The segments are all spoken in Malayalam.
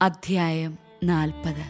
അധ്യായം നാൽപ്പത്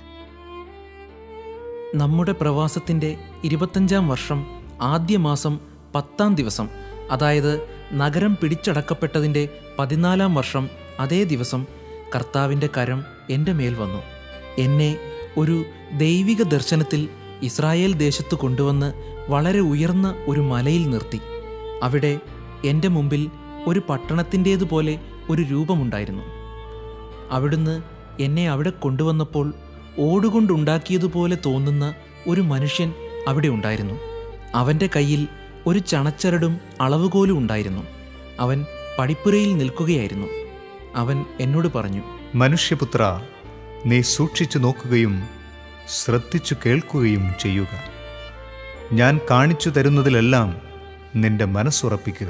നമ്മുടെ പ്രവാസത്തിൻ്റെ ഇരുപത്തഞ്ചാം വർഷം ആദ്യ മാസം പത്താം ദിവസം അതായത് നഗരം പിടിച്ചടക്കപ്പെട്ടതിൻ്റെ പതിനാലാം വർഷം അതേ ദിവസം കർത്താവിൻ്റെ കരം എൻ്റെ മേൽ വന്നു എന്നെ ഒരു ദൈവിക ദർശനത്തിൽ ഇസ്രായേൽ ദേശത്ത് കൊണ്ടുവന്ന് വളരെ ഉയർന്ന ഒരു മലയിൽ നിർത്തി അവിടെ എൻ്റെ മുമ്പിൽ ഒരു പട്ടണത്തിൻ്റേതുപോലെ ഒരു രൂപമുണ്ടായിരുന്നു അവിടുന്ന് എന്നെ അവിടെ കൊണ്ടുവന്നപ്പോൾ ഓടുകൊണ്ടുണ്ടാക്കിയതുപോലെ തോന്നുന്ന ഒരു മനുഷ്യൻ അവിടെ ഉണ്ടായിരുന്നു അവൻ്റെ കയ്യിൽ ഒരു ചണച്ചരടും അളവുകോലും ഉണ്ടായിരുന്നു അവൻ പടിപ്പുരയിൽ നിൽക്കുകയായിരുന്നു അവൻ എന്നോട് പറഞ്ഞു മനുഷ്യപുത്ര നീ സൂക്ഷിച്ചു നോക്കുകയും ശ്രദ്ധിച്ചു കേൾക്കുകയും ചെയ്യുക ഞാൻ കാണിച്ചു തരുന്നതിലെല്ലാം നിന്റെ മനസ്സുറപ്പിക്കുക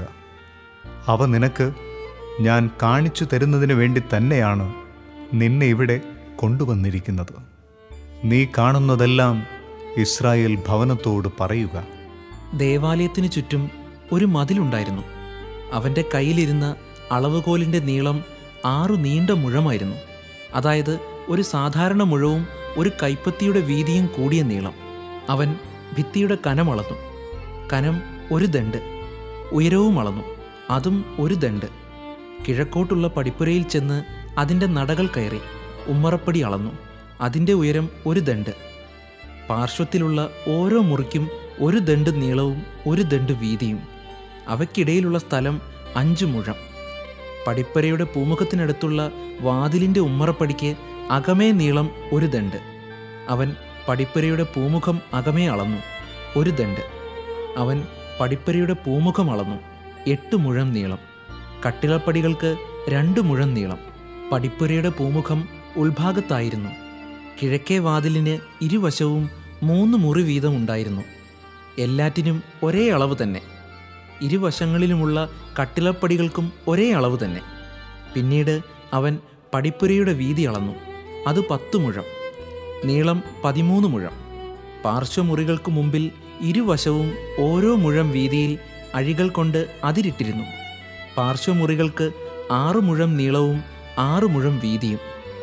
അവ നിനക്ക് ഞാൻ കാണിച്ചു തരുന്നതിന് വേണ്ടി തന്നെയാണ് നിന്നെ ഇവിടെ കൊണ്ടുവന്നിരിക്കുന്നത് നീ കാണുന്നതെല്ലാം ഇസ്രായേൽ ഭവനത്തോട് പറയുക ദേവാലയത്തിനു ചുറ്റും ഒരു മതിലുണ്ടായിരുന്നു അവൻ്റെ കയ്യിലിരുന്ന അളവുകോലിൻ്റെ നീളം ആറു നീണ്ട മുഴമായിരുന്നു അതായത് ഒരു സാധാരണ മുഴവും ഒരു കൈപ്പത്തിയുടെ വീതിയും കൂടിയ നീളം അവൻ ഭിത്തിയുടെ കനം അളന്നു കനം ഒരു ദണ്ട് ഉയരവും അളന്നു അതും ഒരു ദണ്ട് കിഴക്കോട്ടുള്ള പടിപ്പുരയിൽ ചെന്ന് അതിൻ്റെ നടകൾ കയറി ഉമ്മറപ്പടി അളന്നു അതിൻ്റെ ഉയരം ഒരു ദണ്ട് പാർശ്വത്തിലുള്ള ഓരോ മുറിക്കും ഒരു ദണ്ട് നീളവും ഒരു ദണ്ട് വീതിയും അവയ്ക്കിടയിലുള്ള സ്ഥലം അഞ്ച് മുഴം പടിപ്പരയുടെ പൂമുഖത്തിനടുത്തുള്ള വാതിലിൻ്റെ ഉമ്മറപ്പടിക്ക് അകമേ നീളം ഒരു ദണ്ട് അവൻ പടിപ്പരയുടെ പൂമുഖം അകമേ അളന്നു ഒരു ദണ്ട് അവൻ പടിപ്പരയുടെ പൂമുഖം അളന്നു എട്ട് മുഴം നീളം കട്ടിളപ്പടികൾക്ക് രണ്ട് മുഴം നീളം പടിപ്പുരയുടെ പൂമുഖം ഉൾഭാഗത്തായിരുന്നു കിഴക്കേ വാതിലിന് ഇരുവശവും മൂന്ന് മുറി വീതം ഉണ്ടായിരുന്നു എല്ലാറ്റിനും ഒരേ അളവ് തന്നെ ഇരുവശങ്ങളിലുമുള്ള കട്ടിളപ്പടികൾക്കും ഒരേ അളവ് തന്നെ പിന്നീട് അവൻ പടിപ്പുരയുടെ വീതി അളന്നു അത് പത്തു മുഴം നീളം പതിമൂന്ന് മുഴം പാർശ്വമുറികൾക്ക് മുമ്പിൽ ഇരുവശവും ഓരോ മുഴം വീതിയിൽ അഴികൾ കൊണ്ട് അതിരിട്ടിരുന്നു പാർശ്വമുറികൾക്ക് ആറു മുഴം നീളവും ആറു മുഴം വീതിയും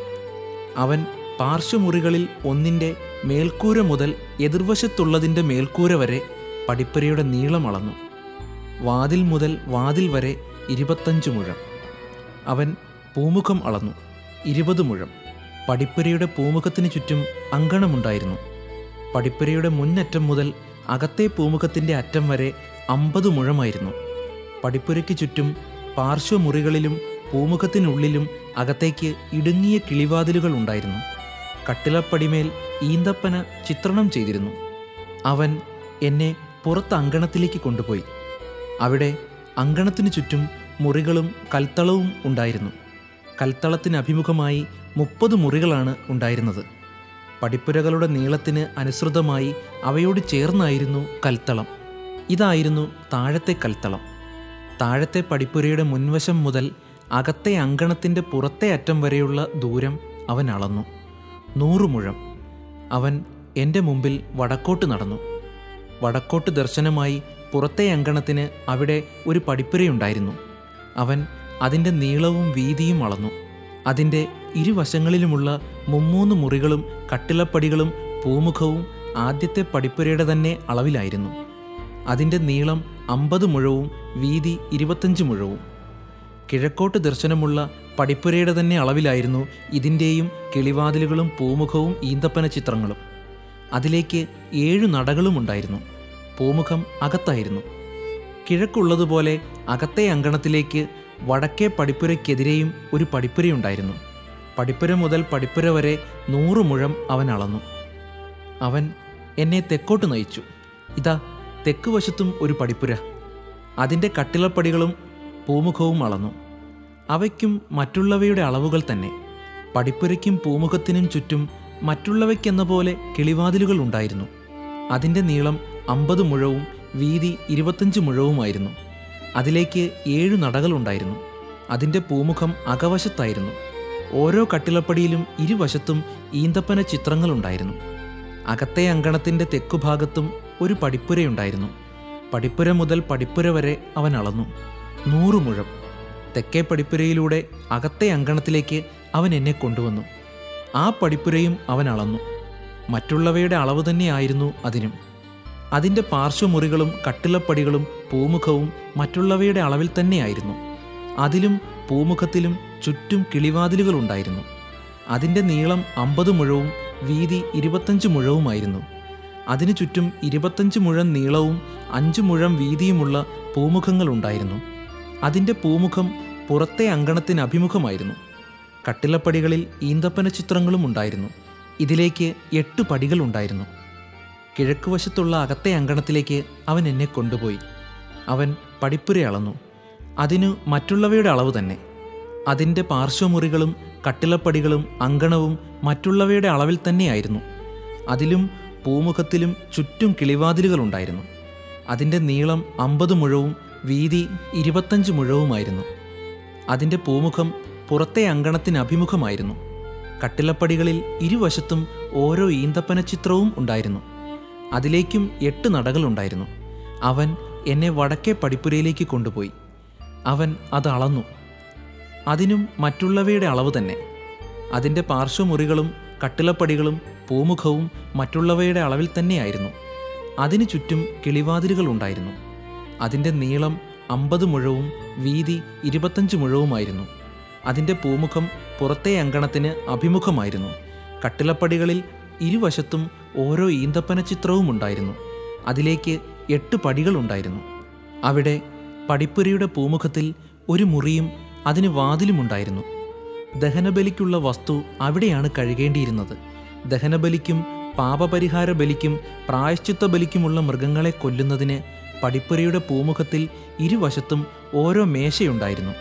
അവൻ പാർശ്വമുറികളിൽ ഒന്നിൻ്റെ മേൽക്കൂര മുതൽ എതിർവശത്തുള്ളതിൻ്റെ മേൽക്കൂര വരെ പടിപ്പുരയുടെ നീളം അളന്നു വാതിൽ മുതൽ വാതിൽ വരെ ഇരുപത്തഞ്ച് മുഴം അവൻ പൂമുഖം അളന്നു ഇരുപത് മുഴം പടിപ്പുരയുടെ പൂമുഖത്തിന് ചുറ്റും അങ്കണമുണ്ടായിരുന്നു പടിപ്പുരയുടെ മുന്നറ്റം മുതൽ അകത്തെ പൂമുഖത്തിൻ്റെ അറ്റം വരെ അമ്പത് മുഴമായിരുന്നു പടിപ്പുരയ്ക്ക് ചുറ്റും പാർശ്വമുറികളിലും പൂമുഖത്തിനുള്ളിലും അകത്തേക്ക് ഇടുങ്ങിയ കിളിവാതിലുകൾ ഉണ്ടായിരുന്നു കട്ടിളപ്പടിമേൽ ഈന്തപ്പന ചിത്രണം ചെയ്തിരുന്നു അവൻ എന്നെ പുറത്ത് അങ്കണത്തിലേക്ക് കൊണ്ടുപോയി അവിടെ അങ്കണത്തിനു ചുറ്റും മുറികളും കൽത്തളവും ഉണ്ടായിരുന്നു കൽത്തളത്തിന് അഭിമുഖമായി മുപ്പത് മുറികളാണ് ഉണ്ടായിരുന്നത് പടിപ്പുരകളുടെ നീളത്തിന് അനുസൃതമായി അവയോട് ചേർന്നായിരുന്നു കൽത്തളം ഇതായിരുന്നു താഴത്തെ കൽത്തളം താഴത്തെ പടിപ്പുരയുടെ മുൻവശം മുതൽ അകത്തെ അങ്കണത്തിൻ്റെ പുറത്തെ അറ്റം വരെയുള്ള ദൂരം അവൻ അളന്നു നൂറു മുഴം അവൻ എൻ്റെ മുമ്പിൽ വടക്കോട്ട് നടന്നു വടക്കോട്ട് ദർശനമായി പുറത്തെ അങ്കണത്തിന് അവിടെ ഒരു പടിപ്പുരയുണ്ടായിരുന്നു അവൻ അതിൻ്റെ നീളവും വീതിയും അളന്നു അതിൻ്റെ ഇരുവശങ്ങളിലുമുള്ള മുമ്മൂന്ന് മുറികളും കട്ടിളപ്പടികളും പൂമുഖവും ആദ്യത്തെ പടിപ്പുരയുടെ തന്നെ അളവിലായിരുന്നു അതിൻ്റെ നീളം അമ്പത് മുഴവും വീതി ഇരുപത്തഞ്ച് മുഴവും കിഴക്കോട്ട് ദർശനമുള്ള പടിപ്പുരയുടെ തന്നെ അളവിലായിരുന്നു ഇതിൻ്റെയും കിളിവാതിലുകളും പൂമുഖവും ഈന്തപ്പന ചിത്രങ്ങളും അതിലേക്ക് ഏഴു നടകളും ഉണ്ടായിരുന്നു പൂമുഖം അകത്തായിരുന്നു കിഴക്കുള്ളതുപോലെ അകത്തെ അങ്കണത്തിലേക്ക് വടക്കേ പടിപ്പുരയ്ക്കെതിരെയും ഒരു പടിപ്പുരയുണ്ടായിരുന്നു പടിപ്പുര മുതൽ പടിപ്പുര വരെ നൂറ് മുഴം അവൻ അളന്നു അവൻ എന്നെ തെക്കോട്ട് നയിച്ചു ഇതാ തെക്ക് വശത്തും ഒരു പടിപ്പുര അതിൻ്റെ കട്ടിളപ്പടികളും പൂമുഖവും അളന്നു അവയ്ക്കും മറ്റുള്ളവയുടെ അളവുകൾ തന്നെ പടിപ്പുരയ്ക്കും പൂമുഖത്തിനും ചുറ്റും മറ്റുള്ളവയ്ക്കെന്ന പോലെ കിളിവാതിലുകൾ ഉണ്ടായിരുന്നു അതിൻ്റെ നീളം അമ്പത് മുഴവും വീതി ഇരുപത്തഞ്ച് മുഴവുമായിരുന്നു അതിലേക്ക് ഏഴു നടകളുണ്ടായിരുന്നു അതിൻ്റെ പൂമുഖം അകവശത്തായിരുന്നു ഓരോ കട്ടിളപ്പടിയിലും ഇരുവശത്തും ഈന്തപ്പന ചിത്രങ്ങളുണ്ടായിരുന്നു അകത്തെ അങ്കണത്തിൻ്റെ തെക്കുഭാഗത്തും ഒരു പടിപ്പുരയുണ്ടായിരുന്നു പടിപ്പുര മുതൽ പടിപ്പുര വരെ അവൻ അളന്നു നൂറ് മുഴം തെക്കേ പടിപ്പുരയിലൂടെ അകത്തെ അങ്കണത്തിലേക്ക് അവൻ എന്നെ കൊണ്ടുവന്നു ആ പടിപ്പുരയും അവൻ അളന്നു മറ്റുള്ളവയുടെ അളവ് തന്നെയായിരുന്നു അതിനും അതിൻ്റെ പാർശ്വമുറികളും കട്ടിളപ്പടികളും പൂമുഖവും മറ്റുള്ളവയുടെ അളവിൽ തന്നെയായിരുന്നു അതിലും പൂമുഖത്തിലും ചുറ്റും കിളിവാതിലുകളുണ്ടായിരുന്നു അതിൻ്റെ നീളം അമ്പത് മുഴവും വീതി ഇരുപത്തഞ്ച് മുഴവുമായിരുന്നു അതിനു ചുറ്റും ഇരുപത്തഞ്ച് മുഴം നീളവും അഞ്ച് മുഴം വീതിയുമുള്ള പൂമുഖങ്ങളുണ്ടായിരുന്നു അതിൻ്റെ പൂമുഖം പുറത്തെ അങ്കണത്തിന് അഭിമുഖമായിരുന്നു കട്ടിളപ്പടികളിൽ ഈന്തപ്പന ചിത്രങ്ങളും ഉണ്ടായിരുന്നു ഇതിലേക്ക് എട്ട് പടികൾ ഉണ്ടായിരുന്നു കിഴക്കുവശത്തുള്ള അകത്തെ അങ്കണത്തിലേക്ക് അവൻ എന്നെ കൊണ്ടുപോയി അവൻ പടിപ്പുര അളന്നു അതിനു മറ്റുള്ളവയുടെ അളവ് തന്നെ അതിൻ്റെ പാർശ്വമുറികളും കട്ടിളപ്പടികളും അങ്കണവും മറ്റുള്ളവയുടെ അളവിൽ തന്നെയായിരുന്നു അതിലും പൂമുഖത്തിലും ചുറ്റും കിളിവാതിലുകളുണ്ടായിരുന്നു അതിൻ്റെ നീളം അമ്പത് മുഴവും വീതി ഇരുപത്തഞ്ച് മുഴവുമായിരുന്നു അതിൻ്റെ പൂമുഖം പുറത്തെ അങ്കണത്തിന് അഭിമുഖമായിരുന്നു കട്ടിളപ്പടികളിൽ ഇരുവശത്തും ഓരോ ഈന്തപ്പന ചിത്രവും ഉണ്ടായിരുന്നു അതിലേക്കും എട്ട് നടകളുണ്ടായിരുന്നു അവൻ എന്നെ വടക്കേ പടിപ്പുരയിലേക്ക് കൊണ്ടുപോയി അവൻ അത് അളന്നു അതിനും മറ്റുള്ളവയുടെ അളവ് തന്നെ അതിൻ്റെ പാർശ്വമുറികളും കട്ടിളപ്പടികളും പൂമുഖവും മറ്റുള്ളവയുടെ അളവിൽ തന്നെയായിരുന്നു അതിനു ചുറ്റും കിളിവാതിലുകൾ ഉണ്ടായിരുന്നു അതിൻ്റെ നീളം അമ്പത് മുഴവും വീതി ഇരുപത്തഞ്ച് മുഴവുമായിരുന്നു അതിൻ്റെ പൂമുഖം പുറത്തെ അങ്കണത്തിന് അഭിമുഖമായിരുന്നു കട്ടിളപ്പടികളിൽ ഇരുവശത്തും ഓരോ ഈന്തപ്പന ചിത്രവും ഉണ്ടായിരുന്നു അതിലേക്ക് എട്ട് പടികളുണ്ടായിരുന്നു അവിടെ പടിപ്പുരയുടെ പൂമുഖത്തിൽ ഒരു മുറിയും അതിന് വാതിലുമുണ്ടായിരുന്നു ദഹനബലിക്കുള്ള വസ്തു അവിടെയാണ് കഴുകേണ്ടിയിരുന്നത് ദഹനബലിക്കും പാപപരിഹാര ബലിക്കും പ്രായശ്ചിത്ത ബലിക്കുമുള്ള മൃഗങ്ങളെ കൊല്ലുന്നതിന് പടിപ്പുരയുടെ പൂമുഖത്തിൽ ഇരുവശത്തും ഓരോ മേശയുണ്ടായിരുന്നു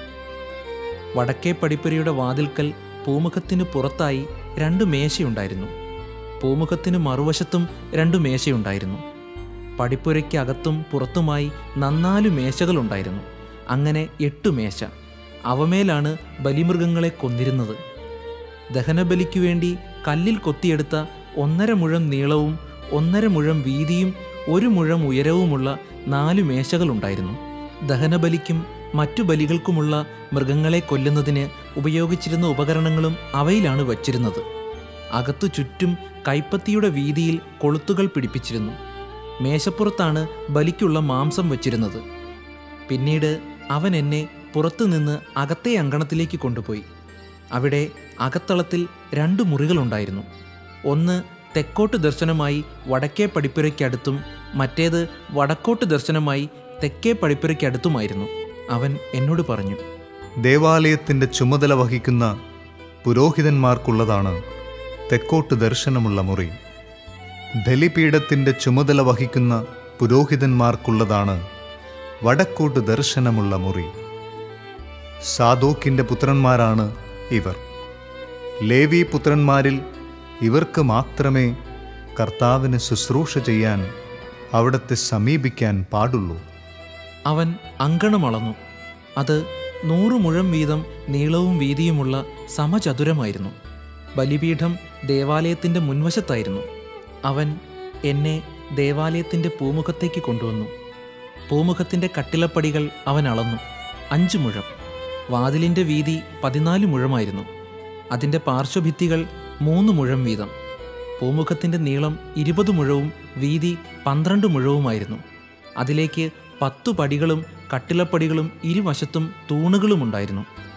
വടക്കേ പടിപ്പുരയുടെ വാതിൽക്കൽ പൂമുഖത്തിന് പുറത്തായി രണ്ട് മേശയുണ്ടായിരുന്നു പൂമുഖത്തിന് മറുവശത്തും രണ്ട് മേശയുണ്ടായിരുന്നു പടിപ്പുരയ്ക്ക് അകത്തും പുറത്തുമായി നന്നാലു മേശകളുണ്ടായിരുന്നു അങ്ങനെ എട്ടു മേശ അവമേലാണ് ബലിമൃഗങ്ങളെ കൊന്നിരുന്നത് ദഹനബലിക്കു വേണ്ടി കല്ലിൽ കൊത്തിയെടുത്ത ഒന്നര മുഴം നീളവും ഒന്നര മുഴം വീതിയും ഒരു മുഴം ഉയരവുമുള്ള നാലു മേശകളുണ്ടായിരുന്നു ദഹനബലിക്കും മറ്റു ബലികൾക്കുമുള്ള മൃഗങ്ങളെ കൊല്ലുന്നതിന് ഉപയോഗിച്ചിരുന്ന ഉപകരണങ്ങളും അവയിലാണ് വച്ചിരുന്നത് അകത്തു ചുറ്റും കൈപ്പത്തിയുടെ വീതിയിൽ കൊളുത്തുകൾ പിടിപ്പിച്ചിരുന്നു മേശപ്പുറത്താണ് ബലിക്കുള്ള മാംസം വച്ചിരുന്നത് പിന്നീട് അവൻ എന്നെ പുറത്തുനിന്ന് അകത്തെ അങ്കണത്തിലേക്ക് കൊണ്ടുപോയി അവിടെ അകത്തളത്തിൽ രണ്ട് മുറികളുണ്ടായിരുന്നു ഒന്ന് തെക്കോട്ട് ദർശനമായി വടക്കേ പടിപ്പുരയ്ക്കടുത്തും മറ്റേത് വടക്കോട്ട് ദർശനമായി തെക്കേ പടിപ്പുരയ്ക്കടുത്തുമായിരുന്നു അവൻ എന്നോട് പറഞ്ഞു ദേവാലയത്തിൻ്റെ ചുമതല വഹിക്കുന്ന പുരോഹിതന്മാർക്കുള്ളതാണ് തെക്കോട്ട് ദർശനമുള്ള മുറി ബലിപീഠത്തിൻ്റെ ചുമതല വഹിക്കുന്ന പുരോഹിതന്മാർക്കുള്ളതാണ് വടക്കോട്ട് ദർശനമുള്ള മുറി സാദോക്കിൻ്റെ പുത്രന്മാരാണ് ഇവർ ലേവി പുത്രന്മാരിൽ ഇവർക്ക് മാത്രമേ കർത്താവിന് ശുശ്രൂഷ ചെയ്യാൻ അവിടത്തെ സമീപിക്കാൻ പാടുള്ളൂ അവൻ അങ്കണമളന്നു അത് നൂറ് മുഴം വീതം നീളവും വീതിയുമുള്ള സമചതുരമായിരുന്നു ബലിപീഠം ദേവാലയത്തിൻ്റെ മുൻവശത്തായിരുന്നു അവൻ എന്നെ ദേവാലയത്തിൻ്റെ പൂമുഖത്തേക്ക് കൊണ്ടുവന്നു പൂമുഖത്തിൻ്റെ കട്ടിളപ്പടികൾ അവൻ അളന്നു അഞ്ച് മുഴം വാതിലിൻ്റെ വീതി പതിനാല് മുഴമായിരുന്നു അതിൻ്റെ പാർശ്വഭിത്തികൾ മൂന്ന് മുഴം വീതം പൂമുഖത്തിൻ്റെ നീളം ഇരുപത് മുഴവും വീതി പന്ത്രണ്ട് മുഴവുമായിരുന്നു അതിലേക്ക് പത്തു പടികളും കട്ടിളപ്പടികളും ഇരുവശത്തും തൂണുകളുമുണ്ടായിരുന്നു